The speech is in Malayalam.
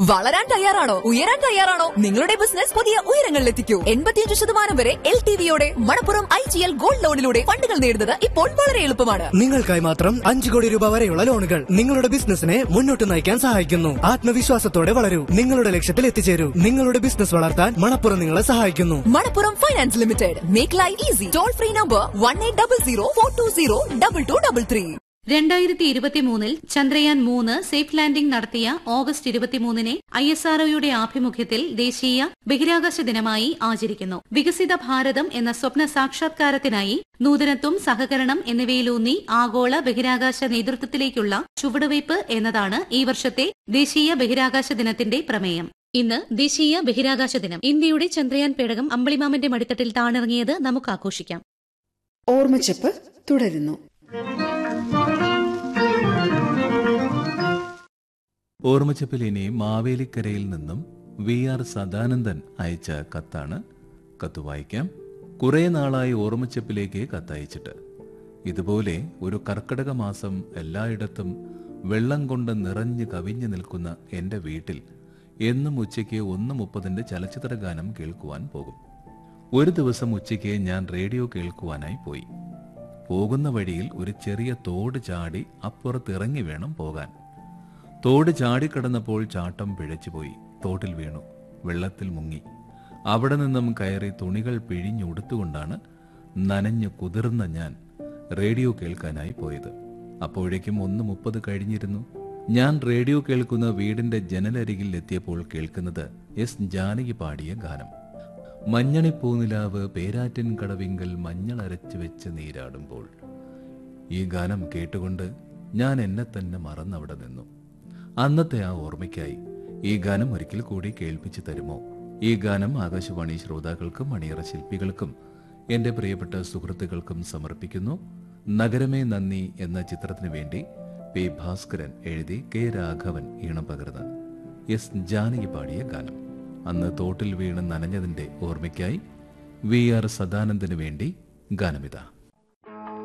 വളരാൻ തയ്യാറാണോ ഉയരാൻ തയ്യാറാണോ നിങ്ങളുടെ ബിസിനസ് പുതിയ ഉയരങ്ങളിലെത്തിക്കൂ എൺപത്തിയഞ്ച് ശതമാനം വരെ എൽ ടി വിയോടെ Manappuram I G L gold ലോണിലൂടെ ഫണ്ടുകൾ നേടുന്നത് ഇപ്പോൾ വളരെ എളുപ്പമാണ് നിങ്ങൾക്കായി മാത്രം അഞ്ചു കോടി രൂപ വരെയുള്ള ലോണുകൾ നിങ്ങളുടെ ബിസിനസിനെ മുന്നോട്ട് നയിക്കാൻ സഹായിക്കുന്നു ആത്മവിശ്വാസത്തോടെ വളരൂ നിങ്ങളുടെ ലക്ഷ്യത്തിൽ എത്തിച്ചേരൂ നിങ്ങളുടെ ബിസിനസ് വളർത്താൻ മണപ്പുറം നിങ്ങളെ സഹായിക്കുന്നു Manappuram finance limited make life easy toll free number one eight double zero four two zero double two double three രണ്ടായിരത്തി ഇരുപത്തിമൂന്നിൽ ചന്ദ്രയാൻ മൂന്ന് സേഫ് ലാൻഡിംഗ് നടത്തിയ ഓഗസ്റ്റ് ഇരുപത്തിമൂന്നിനെ ഐ എസ് ആർഒയുടെ ആഭിമുഖ്യത്തിൽ ദേശീയ ബഹിരാകാശ ദിനമായി ആചരിക്കുന്നു വികസിത ഭാരതം എന്ന സ്വപ്ന സാക്ഷാത്കാരത്തിനായി നൂതനത്വം സഹകരണം എന്നിവയിലൂന്നി ആഗോള ബഹിരാകാശ നേതൃത്വത്തിലേക്കുള്ള ചുവടുവയ്പ് എന്നതാണ് ഈ വർഷത്തെ ദേശീയ ബഹിരാകാശ ദിനത്തിന്റെ പ്രമേയം ഇന്ന് ദേശീയ ബഹിരാകാശ ദിനം ഇന്ത്യയുടെ ചന്ദ്രയാൻ പേടകം അമ്പിളിമാമന്റെ മടിത്തട്ടിൽ താണിറങ്ങിയത് നമുക്ക് ആഘോഷിക്കാം ഓർമ്മച്ചപ്പ് തുടരുന്നു ഓർമ്മച്ചപ്പിൽ ഇനി മാവേലിക്കരയിൽ നിന്നും വി ആർ സദാനന്ദൻ അയച്ച കത്താണ് കത്ത് വായിക്കാം കുറെ നാളായി ഓർമ്മച്ചപ്പിലേക്ക് കത്തയച്ചിട്ട് ഇതുപോലെ ഒരു കർക്കിടക മാസം എല്ലായിടത്തും വെള്ളം കൊണ്ട് നിറഞ്ഞു കവിഞ്ഞു നിൽക്കുന്ന എൻ്റെ വീട്ടിൽ എന്നും ഉച്ചയ്ക്ക് ഒന്ന് മുപ്പതിൻ്റെ ചലച്ചിത്ര ഗാനം കേൾക്കുവാൻ പോകും ഒരു ദിവസം ഉച്ചയ്ക്ക് ഞാൻ റേഡിയോ കേൾക്കുവാനായി പോയി പോകുന്ന വഴിയിൽ ഒരു ചെറിയ തോട് ചാടി അപ്പുറത്തിറങ്ങി വേണം പോകാൻ തോട് ചാടിക്കടന്നപ്പോൾ ചാട്ടം പിഴച്ചുപോയി തോട്ടിൽ വീണു വെള്ളത്തിൽ മുങ്ങി അവിടെ നിന്നും കയറി തുണികൾ പിഴിഞ്ഞുടുത്തുകൊണ്ടാണ് നനഞ്ഞു കുതിർന്ന ഞാൻ റേഡിയോ കേൾക്കാനായി പോയത് അപ്പോഴേക്കും ഒന്ന് മുപ്പത് കഴിഞ്ഞിരുന്നു ഞാൻ റേഡിയോ കേൾക്കുന്ന വീടിന്റെ ജനലരികിൽ എത്തിയപ്പോൾ കേൾക്കുന്നത് എസ് ജാനകി പാടിയ ഗാനം മഞ്ഞണിപ്പൂനിലാവ് പേരാറ്റിൻ കടവിങ്കൽ മഞ്ഞളരച്ചു വെച്ച് നീരാടുമ്പോൾ ഈ ഗാനം കേട്ടുകൊണ്ട് ഞാൻ എന്നെ തന്നെ മറന്നവിടെ നിന്നു അന്നത്തെ ആ ഓർമ്മയ്ക്കായി ഈ ഗാനം ഒരിക്കൽ കൂടി കേൾപ്പിച്ചു തരുമോ ഈ ഗാനം ആകാശവാണി ശ്രോതാക്കൾക്കും അണിയറ ശില്പികൾക്കും എന്റെ പ്രിയപ്പെട്ട സുഹൃത്തുക്കൾക്കും സമർപ്പിക്കുന്നു നഗരമേ നന്ദി എന്ന ചിത്രത്തിനു വേണ്ടി പി ഭാസ്കരൻ എഴുതി കെ രാഘവൻ ഈണം പകർന്ന് എസ് ജാനകി പാടിയ ഗാനം അന്ന് തോട്ടിൽ വീണ് നനഞ്ഞതിന്റെ ഓർമ്മയ്ക്കായി വി ആർ സദാനന്ദന് വേണ്ടി ഗാനമിതാ